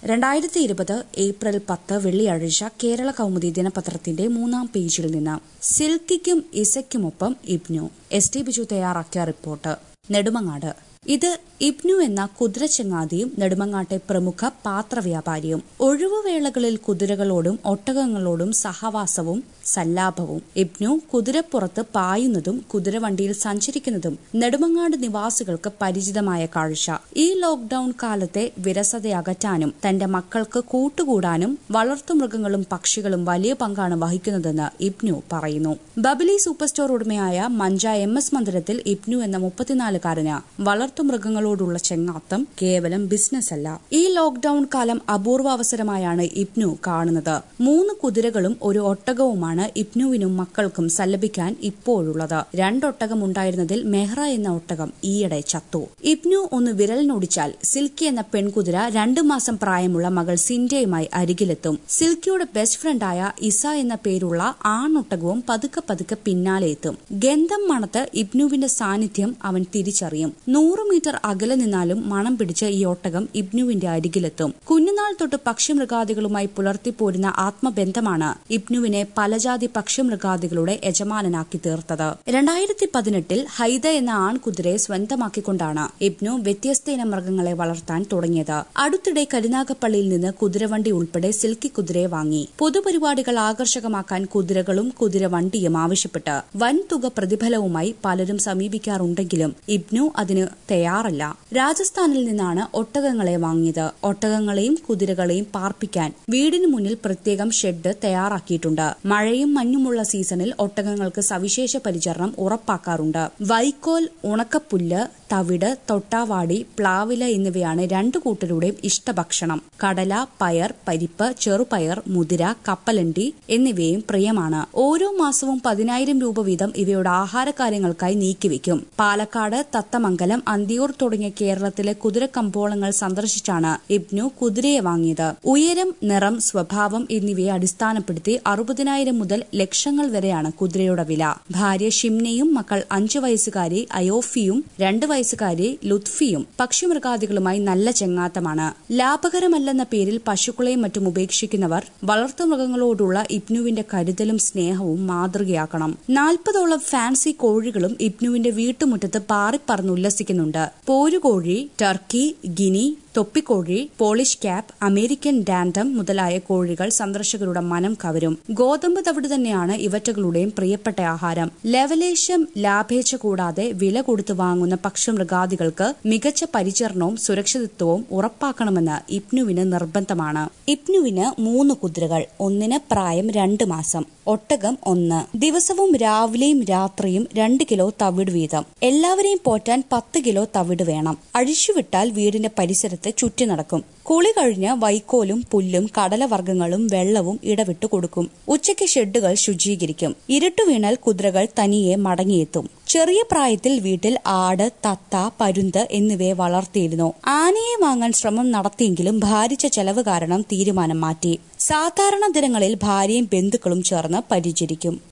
രണ്ടായിരത്തി ഇരുപത് ഏപ്രിൽ പത്ത് വെള്ളിയാഴ്ച കേരള കൗമുദി ദിനപത്രത്തിന്റെ മൂന്നാം പേജിൽ നിന്ന് സിൽക്കിക്കും ഇസയ്ക്കുമൊപ്പം ഇബ്നു എസ് ടി ബിജു തയ്യാറാക്കിയ റിപ്പോർട്ട് നെടുമങ്ങാട് ഇത് ഇബ്നു എന്ന കുതിരച്ചങ്ങാതിയും നെടുമങ്ങാട്ടെ പ്രമുഖ പാത്രവ്യാപാരിയും ഒഴിവുവേളകളിൽ കുതിരകളോടും ഒട്ടകങ്ങളോടും സഹവാസവും സല്ലാപവും ഇബ്നു കുതിരപ്പുറത്ത് പായുന്നതും കുതിരവണ്ടിയിൽ സഞ്ചരിക്കുന്നതും നെടുമങ്ങാട് നിവാസികൾക്ക് പരിചിതമായ കാഴ്ച ഈ ലോക്ഡൌൺ കാലത്തെ വിരസത അകറ്റാനും തന്റെ മക്കൾക്ക് കൂട്ടുകൂടാനും വളർത്തുമൃഗങ്ങളും പക്ഷികളും വലിയ പങ്കാണ് വഹിക്കുന്നതെന്ന് ഇബ്നു പറയുന്നു ബബിലി സൂപ്പർ സ്റ്റോർ ഉടമയായ മഞ്ച എം എസ് മന്ദിരത്തിൽ ഇബ്നു എന്ന മുപ്പത്തിനാലുകാരന് വളർത്തുമൃഗങ്ങളോടുള്ള ചെങ്ങാത്തം കേവലം ബിസിനസ് അല്ല ഈ ലോക്ഡൌൺ കാലം അപൂർവ അവസരമായാണ് ഇബ്നു കാണുന്നത് മൂന്ന് കുതിരകളും ഒരു ഒട്ടകവുമാണ് ഇബ്നുവിനും മക്കൾക്കും സല്ലപിക്കാൻ ഇപ്പോഴുള്ളത് രണ്ടൊട്ടകം ഉണ്ടായിരുന്നതിൽ മെഹ്റ എന്ന ഒട്ടകം ഈയിടെ ചത്തു ഇബ്നു ഒന്ന് വിരലിനൊടിച്ചാൽ സിൽക്കി എന്ന പെൺകുതിര രണ്ടു മാസം പ്രായമുള്ള മകൾ സിൻഡയുമായി അരികിലെത്തും സിൽക്കിയുടെ ബെസ്റ്റ് ഫ്രണ്ടായ ഇസ എന്ന പേരുള്ള ആണൊട്ടകവും പതുക്കെ പതുക്കെ പിന്നാലെ എത്തും ഗന്ധം മണത്ത് ഇബ്നുവിന്റെ സാന്നിധ്യം അവൻ തിരിച്ചറിയും നൂറ് മീറ്റർ അകലെ നിന്നാലും മണം പിടിച്ച് ഈ ഒട്ടകം ഇബ്നുവിന്റെ അരികിലെത്തും കുഞ്ഞുനാൾ തൊട്ട് പക്ഷിമൃഗാദികളുമായി പുലർത്തിപ്പോരുന്ന ആത്മബന്ധമാണ് ഇബ്നുവിനെ പലജാതി പക്ഷിമൃഗാദികളുടെ യജമാനനാക്കി തീർത്തത് രണ്ടായിരത്തി പതിനെട്ടിൽ ഹൈദ എന്ന ആൺകുതിരയെ സ്വന്തമാക്കിക്കൊണ്ടാണ് ഇബ്നു വ്യത്യസ്ത ഇനം മൃഗങ്ങളെ വളർത്താൻ തുടങ്ങിയത് അടുത്തിടെ കരുനാഗപ്പള്ളിയിൽ നിന്ന് കുതിരവണ്ടി ഉൾപ്പെടെ സിൽക്കി കുതിരയെ വാങ്ങി പൊതുപരിപാടികൾ ആകർഷകമാക്കാൻ കുതിരകളും കുതിരവണ്ടിയും ആവശ്യപ്പെട്ട് വൻതുക പ്രതിഫലവുമായി പലരും സമീപിക്കാറുണ്ടെങ്കിലും ഇബ്നു അതിന് തയ്യാറല്ല രാജസ്ഥാനിൽ നിന്നാണ് ഒട്ടകങ്ങളെ വാങ്ങിയത് ഒട്ടകങ്ങളെയും കുതിരകളെയും പാർപ്പിക്കാൻ വീടിന് മുന്നിൽ പ്രത്യേകം ഷെഡ് തയ്യാറാക്കിയിട്ടുണ്ട് മഴയും മഞ്ഞുമുള്ള സീസണിൽ ഒട്ടകങ്ങൾക്ക് സവിശേഷ പരിചരണം ഉറപ്പാക്കാറുണ്ട് വൈക്കോൽ ഉണക്കപ്പുല്ല് തവിട് തൊട്ടാവാടി പ്ലാവില എന്നിവയാണ് രണ്ടു കൂട്ടരുടെയും ഇഷ്ടഭക്ഷണം കടല പയർ പരിപ്പ് ചെറുപയർ മുതിര കപ്പലണ്ടി എന്നിവയും പ്രിയമാണ് ഓരോ മാസവും പതിനായിരം രൂപ വീതം ഇവയുടെ ആഹാരകാര്യങ്ങൾക്കായി നീക്കിവെക്കും പാലക്കാട് തത്തമംഗലം അന്തിയൂർ തുടങ്ങിയ കേരളത്തിലെ കുതിരക്കമ്പോളങ്ങൾ സന്ദർശിച്ചാണ് ഇബ്നു കുതിരയെ വാങ്ങിയത് ഉയരം നിറം സ്വഭാവം എന്നിവയെ അടിസ്ഥാനപ്പെടുത്തി അറുപതിനായിരം മുതൽ ലക്ഷങ്ങൾ വരെയാണ് കുതിരയുടെ വില ഭാര്യ ഷിംനയും മക്കൾ അഞ്ചു വയസ്സുകാരി അയോഫിയും രണ്ട് വയസ്സുകാരി ലുത്ഫിയും പക്ഷിമൃഗാദികളുമായി നല്ല ചെങ്ങാത്തമാണ് ലാഭകരമല്ലെന്ന പേരിൽ പശുക്കളെയും മറ്റും ഉപേക്ഷിക്കുന്നവർ വളർത്തുമൃഗങ്ങളോടുള്ള ഇബ്നുവിന്റെ കരുതലും സ്നേഹവും മാതൃകയാക്കണം നാൽപ്പതോളം ഫാൻസി കോഴികളും ഇബ്നുവിന്റെ വീട്ടുമുറ്റത്ത് പാറിപ്പറന്നുല്ലസിക്കുന്നുണ്ട് പോരുകോഴി ടർക്കി ഗിനി തൊപ്പിക്കോഴി പോളിഷ് ക്യാപ്പ് അമേരിക്കൻ ഡാൻഡം മുതലായ കോഴികൾ സന്ദർശകരുടെ മനം കവരും ഗോതമ്പ് തവിട് തന്നെയാണ് ഇവറ്റകളുടെയും പ്രിയപ്പെട്ട ആഹാരം ലവലേശം ലാഭേച്ഛ കൂടാതെ വില കൊടുത്ത് വാങ്ങുന്ന പക്ഷിമൃഗാദികൾക്ക് മികച്ച പരിചരണവും സുരക്ഷിതത്വവും ഉറപ്പാക്കണമെന്ന് ഇപ്നുവിന് നിർബന്ധമാണ് ഇപ്നുവിന് മൂന്ന് കുതിരകൾ ഒന്നിന് പ്രായം രണ്ട് മാസം ഒട്ടകം ഒന്ന് ദിവസവും രാവിലെയും രാത്രിയും രണ്ട് കിലോ തവിട് വീതം എല്ലാവരെയും പോറ്റാൻ പത്ത് കിലോ തവിട് വേണം അഴിച്ചുവിട്ടാൽ വീടിന്റെ പരിസരത്ത് ചുറ്റി നടക്കും കുളി കഴിഞ്ഞ് വൈക്കോലും പുല്ലും കടലവർഗ്ഗങ്ങളും വെള്ളവും ഇടവിട്ട് കൊടുക്കും ഉച്ചയ്ക്ക് ഷെഡുകൾ ശുചീകരിക്കും ഇരുട്ടു വീണാൽ കുതിരകൾ തനിയെ മടങ്ങിയെത്തും ചെറിയ പ്രായത്തിൽ വീട്ടിൽ ആട് തത്ത പരുന്ത് എന്നിവയെ വളർത്തിയിരുന്നു ആനയെ വാങ്ങാൻ ശ്രമം നടത്തിയെങ്കിലും ഭാരിച്ച ചെലവ് കാരണം തീരുമാനം മാറ്റി സാധാരണ ദിനങ്ങളിൽ ഭാര്യയും ബന്ധുക്കളും ചേർന്ന് പരിചരിക്കും